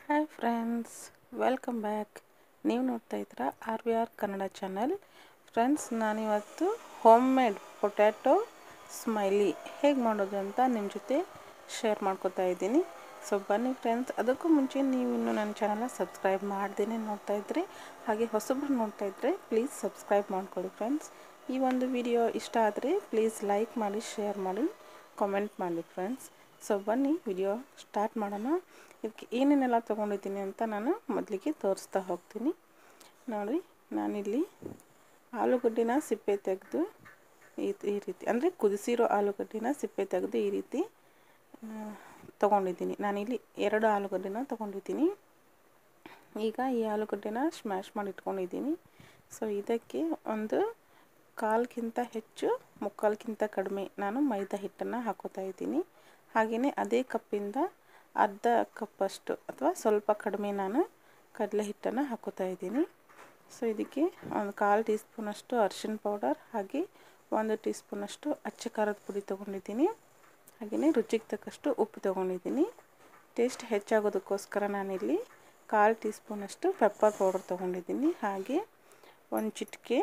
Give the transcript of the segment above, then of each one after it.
hi friends welcome back ನೀವು ನೋಡ್ತಾ ಇದ್ದೀರಾ R V R Kannada channel friends ನಾನಿವತ್ತು ಹೋಮ್ ಮೇಡ್ ಪೊಟ್ಯಾಟೊ ಸ್ಮೈಲಿ ಹೇಗೆ ಮಾಡೋದು ಅಂತ ನಿಮ್ಮ ಜೊತೆ ಶೇರ್ ಮಾಡ್ಕೊತಾ ಇದ್ದೀನಿ ಸೊ ಬನ್ನಿ ಫ್ರೆಂಡ್ಸ್ ಅದಕ್ಕೂ ಮುಂಚೆ ನೀವು ಇನ್ನೂ ನನ್ನ ಚಾನಲ್ನ ಸಬ್ಸ್ಕ್ರೈಬ್ ಮಾಡ್ದೇ ನೋಡ್ತಾ ಇದ್ದರೆ ಹಾಗೆ ಹೊಸಬ್ರು ನೋಡ್ತಾ ಇದ್ದರೆ ಪ್ಲೀಸ್ ಸಬ್ಸ್ಕ್ರೈಬ್ ಮಾಡ್ಕೊಳ್ಳಿ ಫ್ರೆಂಡ್ಸ್ ಈ ಒಂದು ವಿಡಿಯೋ ಇಷ್ಟ ಆದರೆ ಪ್ಲೀಸ್ ಲೈಕ್ ಮಾಡಿ ಶೇರ್ ಮಾಡಿ ಕಾಮೆಂಟ್ ಮಾಡಿ ಫ್ರೆಂಡ್ಸ್ ಸೊ ಬನ್ನಿ ವಿಡಿಯೋ ಸ್ಟಾರ್ಟ್ ಮಾಡೋಣ ಇದಕ್ಕೆ ಏನೇನೆಲ್ಲ ತೊಗೊಂಡಿದ್ದೀನಿ ಅಂತ ನಾನು ಮೊದಲಿಗೆ ತೋರಿಸ್ತಾ ಹೋಗ್ತೀನಿ ನೋಡಿ ನಾನಿಲ್ಲಿ ಆಲೂಗಡ್ಡಿನ ಸಿಪ್ಪೆ ತೆಗೆದು ಈ ಈ ರೀತಿ ಅಂದರೆ ಕುದಿಸಿರೋ ಆಲೂಗಡ್ಡಿನ ಸಿಪ್ಪೆ ತೆಗೆದು ಈ ರೀತಿ ತೊಗೊಂಡಿದ್ದೀನಿ ನಾನಿಲ್ಲಿ ಎರಡು ಆಲೂಗಡ್ಡೆನ ತೊಗೊಂಡಿದ್ದೀನಿ ಈಗ ಈ ಆಲೂಗಡ್ಡೆನ ಸ್ಮ್ಯಾಶ್ ಮಾಡಿ ಇಟ್ಕೊಂಡಿದ್ದೀನಿ ಸೊ ಇದಕ್ಕೆ ಒಂದು ಕಾಲ್ಗಿಂತ ಹೆಚ್ಚು ಮುಕ್ಕಾಲ್ಗಿಂತ ಕಡಿಮೆ ನಾನು ಮೈದಾ ಹಿಟ್ಟನ್ನು ಹಾಕೋತಾ ಇದ್ದೀನಿ ಹಾಗೆಯೇ ಅದೇ ಕಪ್ಪಿಂದ ಅರ್ಧ ಕಪ್ಪಷ್ಟು ಅಥವಾ ಸ್ವಲ್ಪ ಕಡಿಮೆ ನಾನು ಕಡಲೆ ಹಿಟ್ಟನ್ನು ಹಾಕೋತಾ ಇದ್ದೀನಿ ಸೊ ಇದಕ್ಕೆ ಒಂದು ಕಾಲು ಟೀ ಸ್ಪೂನಷ್ಟು ಅರಿಶಿನ ಪೌಡರ್ ಹಾಗೆ ಒಂದು ಟೀ ಸ್ಪೂನಷ್ಟು ಅಚ್ಚ ಖಾರದ ಪುಡಿ ತೊಗೊಂಡಿದ್ದೀನಿ ಹಾಗೆಯೇ ರುಚಿಗೆ ತಕ್ಕಷ್ಟು ಉಪ್ಪು ತೊಗೊಂಡಿದ್ದೀನಿ ಟೇಸ್ಟ್ ಹೆಚ್ಚಾಗೋದಕ್ಕೋಸ್ಕರ ನಾನಿಲ್ಲಿ ಕಾಲು ಟೀ ಸ್ಪೂನಷ್ಟು ಪೆಪ್ಪರ್ ಪೌಡರ್ ತೊಗೊಂಡಿದ್ದೀನಿ ಹಾಗೆ ಒಂದು ಚಿಟಿಕೆ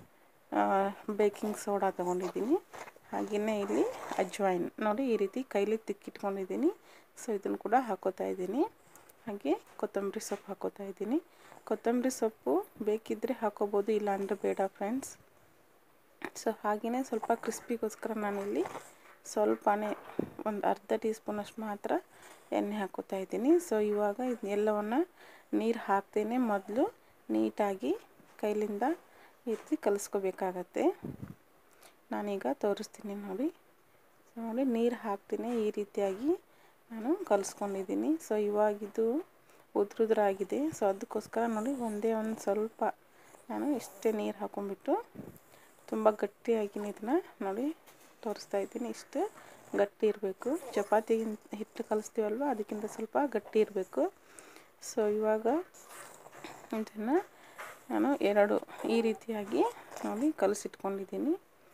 ಬೇಕಿಂಗ್ ಸೋಡಾ ತೊಗೊಂಡಿದ್ದೀನಿ ಹಾಗೆಯೇ ಇಲ್ಲಿ ಅಜ್ವೈನ್ ನೋಡಿ ಈ ರೀತಿ ಕೈಲಿ ತಿಕ್ಕಿಟ್ಕೊಂಡಿದ್ದೀನಿ ಸೊ ಇದನ್ನು ಕೂಡ ಹಾಕೋತಾ ಇದ್ದೀನಿ ಹಾಗೆ ಕೊತ್ತಂಬರಿ ಸೊಪ್ಪು ಹಾಕೋತಾ ಇದ್ದೀನಿ ಕೊತ್ತಂಬರಿ ಸೊಪ್ಪು ಬೇಕಿದ್ದರೆ ಹಾಕೋಬೋದು ಇಲ್ಲಾಂದರೆ ಬೇಡ ಫ್ರೆಂಡ್ಸ್ ಸೊ ಹಾಗೆಯೇ ಸ್ವಲ್ಪ ಕ್ರಿಸ್ಪಿಗೋಸ್ಕರ ನಾನಿಲ್ಲಿ ಸ್ವಲ್ಪನೇ ಒಂದು ಅರ್ಧ ಟೀ ಸ್ಪೂನಷ್ಟು ಮಾತ್ರ ಎಣ್ಣೆ ಹಾಕೋತಾ ಇದ್ದೀನಿ ಸೊ ಇವಾಗ ಇದನ್ನೆಲ್ಲವನ್ನು ನೀರು ಹಾಕ್ತೇನೆ ಮೊದಲು ನೀಟಾಗಿ ಕೈಲಿಂದ ಈ ರೀತಿ ಕಲಿಸ್ಕೋಬೇಕಾಗತ್ತೆ ನಾನೀಗ ತೋರಿಸ್ತೀನಿ ನೋಡಿ ನೋಡಿ ನೀರು ಹಾಕ್ತೀನಿ ಈ ರೀತಿಯಾಗಿ ನಾನು ಕಲಿಸ್ಕೊಂಡಿದ್ದೀನಿ ಸೊ ಇವಾಗಿದು ಉದ್ರುದ್ರಾಗಿದೆ ಸೊ ಅದಕ್ಕೋಸ್ಕರ ನೋಡಿ ಒಂದೇ ಒಂದು ಸ್ವಲ್ಪ ನಾನು ಇಷ್ಟೇ ನೀರು ಹಾಕೊಂಡ್ಬಿಟ್ಟು ತುಂಬ ಗಟ್ಟಿಯಾಗಿ ಇದನ್ನು ನೋಡಿ ತೋರಿಸ್ತಾ ಇದ್ದೀನಿ ಇಷ್ಟು ಗಟ್ಟಿ ಇರಬೇಕು ಚಪಾತಿ ಹಿಟ್ಟು ಕಲಿಸ್ತೀವಲ್ವ ಅದಕ್ಕಿಂತ ಸ್ವಲ್ಪ ಗಟ್ಟಿ ಇರಬೇಕು ಸೊ ಇವಾಗ ಇದನ್ನು ನಾನು ಎರಡು ಈ ರೀತಿಯಾಗಿ ನೋಡಿ ಕಲಸಿಟ್ಕೊಂಡಿದ್ದೀನಿ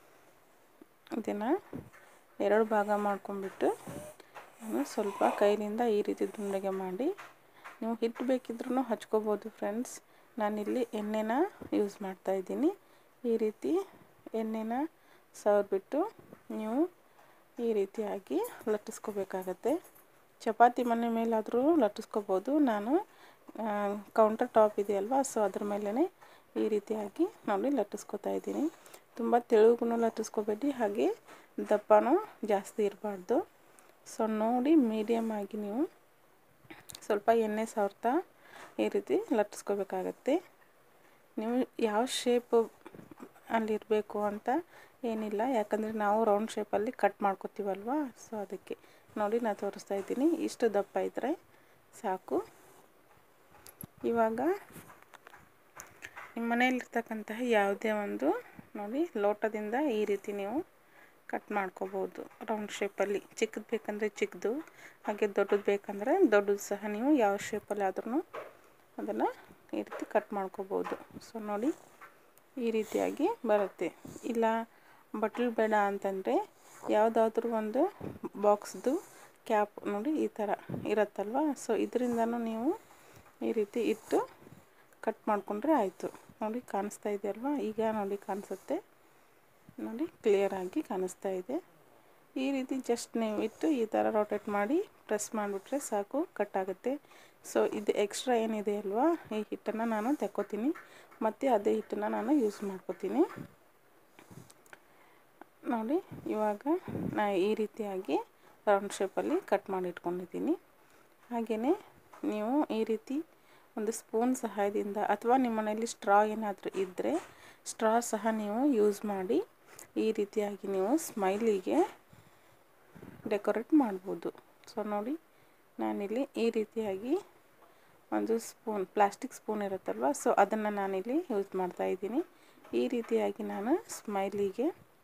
ಇದನ್ನು ಎರಡು ಭಾಗ ಮಾಡ್ಕೊಂಡ್ಬಿಟ್ಟು ನಾನು ಸ್ವಲ್ಪ ಕೈಲಿಂದ ಈ ರೀತಿ ದುಂಡಗೆ ಮಾಡಿ ನೀವು ಹಿಟ್ಟು ಬೇಕಿದ್ರೂ ಹಚ್ಕೋಬೋದು ಫ್ರೆಂಡ್ಸ್ ನಾನಿಲ್ಲಿ ಎಣ್ಣೆನ ಯೂಸ್ ಮಾಡ್ತಾಯಿದ್ದೀನಿ ಈ ರೀತಿ ಎಣ್ಣೆನ ಸವರ್ಬಿಟ್ಟು ನೀವು ಈ ರೀತಿಯಾಗಿ ಲಟ್ಟಿಸ್ಕೋಬೇಕಾಗತ್ತೆ ಚಪಾತಿ ಮನೆ ಮೇಲಾದರೂ ಲಟ್ಟಿಸ್ಕೋಬೋದು ನಾನು ಕೌಂಟರ್ ಟಾಪ್ ಇದೆಯಲ್ವ ಸೊ ಅದ್ರ ಮೇಲೇ ಈ ರೀತಿಯಾಗಿ ನೋಡಿ ಲಟ್ಟಿಸ್ಕೊತಾ ಇದ್ದೀನಿ ತುಂಬ ತೆಳುಗೂ ಲಟ್ಟಿಸ್ಕೋಬೇಡಿ ಹಾಗೆ ದಪ್ಪನೂ ಜಾಸ್ತಿ ಇರಬಾರ್ದು ಸೊ ನೋಡಿ ಮೀಡಿಯಮ್ ಆಗಿ ನೀವು ಸ್ವಲ್ಪ ಎಣ್ಣೆ ಸವರ್ತಾ ಈ ರೀತಿ ಲಟ್ಟಿಸ್ಕೋಬೇಕಾಗತ್ತೆ ನೀವು ಯಾವ ಶೇಪು ಅಲ್ಲಿರಬೇಕು ಅಂತ ಏನಿಲ್ಲ ಯಾಕಂದರೆ ನಾವು ರೌಂಡ್ ಶೇಪಲ್ಲಿ ಕಟ್ ಮಾಡ್ಕೊತೀವಲ್ವ ಸೊ ಅದಕ್ಕೆ ನೋಡಿ ನಾನು ತೋರಿಸ್ತಾ ಇದ್ದೀನಿ ಇಷ್ಟು ದಪ್ಪ ಇದ್ದರೆ ಸಾಕು ಇವಾಗ ನಿಮ್ಮ ಮನೆಯಲ್ಲಿರ್ತಕ್ಕಂತಹ ಯಾವುದೇ ಒಂದು ನೋಡಿ ಲೋಟದಿಂದ ಈ ರೀತಿ ನೀವು ಕಟ್ ಮಾಡ್ಕೋಬೋದು ರೌಂಡ್ ಶೇಪಲ್ಲಿ ಚಿಕ್ಕದು ಬೇಕಂದರೆ ಚಿಕ್ಕದು ಹಾಗೆ ದೊಡ್ಡದು ಬೇಕಂದರೆ ದೊಡ್ಡದು ಸಹ ನೀವು ಯಾವ ಶೇಪಲ್ಲಿ ಆದ್ರೂ ಅದನ್ನು ಈ ರೀತಿ ಕಟ್ ಮಾಡ್ಕೋಬೋದು ಸೊ ನೋಡಿ ಈ ರೀತಿಯಾಗಿ ಬರುತ್ತೆ ಇಲ್ಲ ಬಟ್ಲು ಬೇಡ ಅಂತಂದರೆ ಯಾವುದಾದ್ರೂ ಒಂದು ಬಾಕ್ಸ್ದು ಕ್ಯಾಪ್ ನೋಡಿ ಈ ಥರ ಇರುತ್ತಲ್ವ ಸೊ ಇದರಿಂದನೂ ನೀವು ಈ ರೀತಿ ಇಟ್ಟು ಕಟ್ ಮಾಡಿಕೊಂಡ್ರೆ ಆಯಿತು ನೋಡಿ ಕಾಣಿಸ್ತಾ ಇದೆಯಲ್ವ ಈಗ ನೋಡಿ ಕಾಣಿಸುತ್ತೆ ನೋಡಿ ಕ್ಲಿಯರಾಗಿ ಕಾಣಿಸ್ತಾ ಇದೆ ಈ ರೀತಿ ಜಸ್ಟ್ ನೀವು ಇಟ್ಟು ಈ ಥರ ರೊಟೇಟ್ ಮಾಡಿ ಪ್ರೆಸ್ ಮಾಡಿಬಿಟ್ರೆ ಸಾಕು ಕಟ್ ಆಗುತ್ತೆ ಸೊ ಇದು ಎಕ್ಸ್ಟ್ರಾ ಏನಿದೆ ಅಲ್ವಾ ಈ ಹಿಟ್ಟನ್ನು ನಾನು ತೆಕ್ಕೋತೀನಿ ಮತ್ತು ಅದೇ ಹಿಟ್ಟನ್ನು ನಾನು ಯೂಸ್ ಮಾಡ್ಕೋತೀನಿ ನೋಡಿ ಇವಾಗ ನಾ ಈ ರೀತಿಯಾಗಿ ರೌಂಡ್ ಶೇಪಲ್ಲಿ ಕಟ್ ಮಾಡಿ ಇಟ್ಕೊಂಡಿದ್ದೀನಿ ಹಾಗೆಯೇ ನೀವು ಈ ರೀತಿ ಒಂದು ಸ್ಪೂನ್ ಸಹಾಯದಿಂದ ಅಥವಾ ನಿಮ್ಮ ಮನೆಯಲ್ಲಿ ಸ್ಟ್ರಾ ಏನಾದರೂ ಇದ್ದರೆ ಸ್ಟ್ರಾ ಸಹ ನೀವು ಯೂಸ್ ಮಾಡಿ ಈ ರೀತಿಯಾಗಿ ನೀವು ಸ್ಮೈಲಿಗೆ ಡೆಕೋರೇಟ್ ಮಾಡ್ಬೋದು ಸೊ ನೋಡಿ ನಾನಿಲ್ಲಿ ಈ ರೀತಿಯಾಗಿ ಒಂದು ಸ್ಪೂನ್ ಪ್ಲಾಸ್ಟಿಕ್ ಸ್ಪೂನ್ ಇರುತ್ತಲ್ವ ಸೊ ಅದನ್ನು ನಾನಿಲ್ಲಿ ಯೂಸ್ ಮಾಡ್ತಾಯಿದ್ದೀನಿ ಈ ರೀತಿಯಾಗಿ ನಾನು ಸ್ಮೈಲಿಗೆ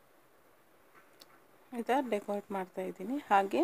ಇದ ಡೆಕೋರೇಟ್ ಮಾಡ್ತಾಯಿದ್ದೀನಿ ಹಾಗೆ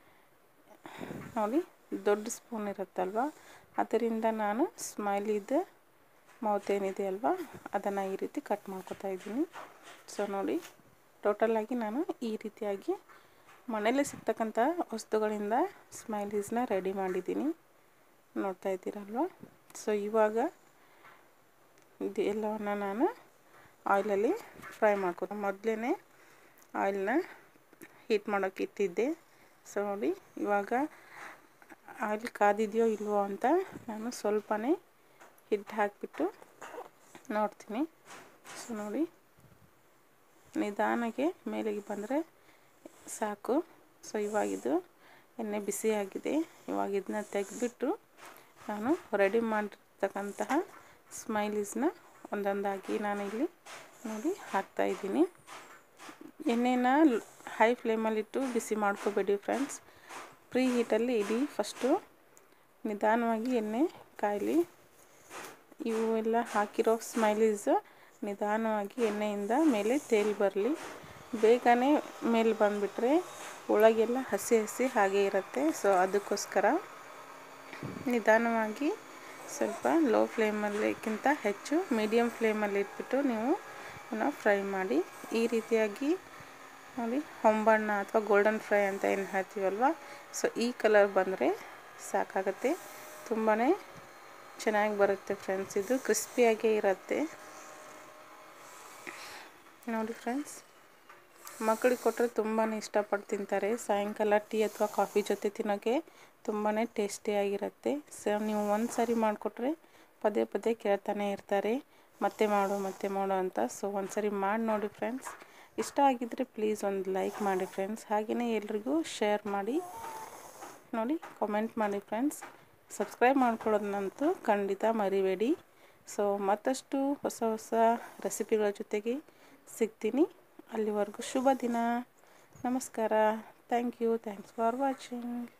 ನೋಡಿ ದೊಡ್ಡ ಸ್ಪೂನ್ ಇರುತ್ತಲ್ವ ಅದರಿಂದ ನಾನು ಸ್ಮೈಲಿದು ಮೌತ್ ಏನಿದೆ ಅಲ್ವಾ ಅದನ್ನು ಈ ರೀತಿ ಕಟ್ ಮಾಡ್ಕೊತಾ ಇದ್ದೀನಿ ಸೊ ನೋಡಿ ಟೋಟಲಾಗಿ ನಾನು ಈ ರೀತಿಯಾಗಿ ಮನೆಯಲ್ಲೇ ಸಿಗ್ತಕ್ಕಂಥ ವಸ್ತುಗಳಿಂದ ಸ್ಮೈಲೀಸ್ನ ರೆಡಿ ಮಾಡಿದ್ದೀನಿ ನೋಡ್ತಾ ಇದ್ದೀರಲ್ವ ಸೊ ಇವಾಗ ಇದು ಎಲ್ಲವನ್ನು ನಾನು ಆಯಿಲಲ್ಲಿ ಫ್ರೈ ಮಾಡ್ಕೊ ಮೊದಲೇ ಆಯಿಲ್ನ ಹೀಟ್ ಮಾಡೋಕ್ಕೆ ಇಟ್ಟಿದ್ದೆ ಸೊ ನೋಡಿ ಇವಾಗ ಆಯಿಲ್ ಕಾದಿದೆಯೋ ಇಲ್ವೋ ಅಂತ ನಾನು ಸ್ವಲ್ಪನೇ ಹಿಟ್ಟು ಹಾಕಿಬಿಟ್ಟು ನೋಡ್ತೀನಿ ಸೊ ನೋಡಿ ನಿಧಾನಕ್ಕೆ ಮೇಲೆಗೆ ಬಂದರೆ ಸಾಕು ಸೊ ಇವಾಗಿದು ಎಣ್ಣೆ ಬಿಸಿಯಾಗಿದೆ ಇವಾಗ ಇದನ್ನ ತೆಗೆದ್ಬಿಟ್ಟು ನಾನು ರೆಡಿ ಮಾಡಿರ್ತಕ್ಕಂತಹ ಸ್ಮೈಲೀಸ್ನ ಒಂದೊಂದಾಗಿ ನಾನಿಲ್ಲಿ ನೋಡಿ ಹಾಕ್ತಾಯಿದ್ದೀನಿ ಎಣ್ಣೆನ ಹೈ ಫ್ಲೇಮಲ್ಲಿಟ್ಟು ಬಿಸಿ ಮಾಡ್ಕೋಬೇಡಿ ಫ್ರೆಂಡ್ಸ್ ಪ್ರೀ ಹೀಟಲ್ಲಿ ಇಡಿ ಫಸ್ಟು ನಿಧಾನವಾಗಿ ಎಣ್ಣೆ ಕಾಯಲಿ ಇವು ಎಲ್ಲ ಹಾಕಿರೋ ಸ್ಮೈಲೀಸ್ ನಿಧಾನವಾಗಿ ಎಣ್ಣೆಯಿಂದ ಮೇಲೆ ತೇಲಿ ಬರಲಿ ಬೇಗನೆ ಮೇಲೆ ಬಂದುಬಿಟ್ರೆ ಒಳಗೆಲ್ಲ ಹಸಿ ಹಸಿ ಹಾಗೆ ಇರುತ್ತೆ ಸೊ ಅದಕ್ಕೋಸ್ಕರ ನಿಧಾನವಾಗಿ ಸ್ವಲ್ಪ ಲೋ ಫ್ಲೇಮಲ್ಲಿಕ್ಕಿಂತ ಹೆಚ್ಚು ಮೀಡಿಯಮ್ ಫ್ಲೇಮಲ್ಲಿ ಇಟ್ಬಿಟ್ಟು ನೀವು ಅವನ್ನ ಫ್ರೈ ಮಾಡಿ ಈ ರೀತಿಯಾಗಿ ನೋಡಿ ಹೊಂಬಣ್ಣ ಅಥವಾ ಗೋಲ್ಡನ್ ಫ್ರೈ ಅಂತ ಏನು ಹೇಳ್ತೀವಲ್ವ ಸೊ ಈ ಕಲರ್ ಬಂದರೆ ಸಾಕಾಗುತ್ತೆ ತುಂಬಾ ಚೆನ್ನಾಗಿ ಬರುತ್ತೆ ಫ್ರೆಂಡ್ಸ್ ಇದು ಕ್ರಿಸ್ಪಿಯಾಗೇ ಇರುತ್ತೆ ನೋಡಿ ಫ್ರೆಂಡ್ಸ್ ಮಕ್ಕಳಿಗೆ ಕೊಟ್ಟರೆ ತುಂಬಾ ಇಷ್ಟಪಟ್ಟು ತಿಂತಾರೆ ಸಾಯಂಕಾಲ ಟೀ ಅಥವಾ ಕಾಫಿ ಜೊತೆ ತಿನ್ನೋಕ್ಕೆ ತುಂಬಾ ಟೇಸ್ಟಿಯಾಗಿರುತ್ತೆ ಸೊ ನೀವು ಒಂದು ಸಾರಿ ಮಾಡಿಕೊಟ್ರೆ ಪದೇ ಪದೇ ಕೇಳ್ತಾನೆ ಇರ್ತಾರೆ ಮತ್ತೆ ಮಾಡು ಮತ್ತೆ ಮಾಡು ಅಂತ ಸೊ ಒಂದು ಸರಿ ಮಾಡಿ ನೋಡಿ ಫ್ರೆಂಡ್ಸ್ ಇಷ್ಟ ಆಗಿದ್ದರೆ ಪ್ಲೀಸ್ ಒಂದು ಲೈಕ್ ಮಾಡಿ ಫ್ರೆಂಡ್ಸ್ ಹಾಗೆಯೇ ಎಲ್ರಿಗೂ ಶೇರ್ ಮಾಡಿ ನೋಡಿ ಕಾಮೆಂಟ್ ಮಾಡಿ ಫ್ರೆಂಡ್ಸ್ ಸಬ್ಸ್ಕ್ರೈಬ್ ಮಾಡ್ಕೊಳ್ಳೋದನ್ನಂತೂ ಖಂಡಿತ ಮರಿಬೇಡಿ ಸೊ ಮತ್ತಷ್ಟು ಹೊಸ ಹೊಸ ರೆಸಿಪಿಗಳ ಜೊತೆಗೆ ಸಿಗ್ತೀನಿ ಅಲ್ಲಿವರೆಗೂ ಶುಭ ದಿನ ನಮಸ್ಕಾರ thank you thanks for watching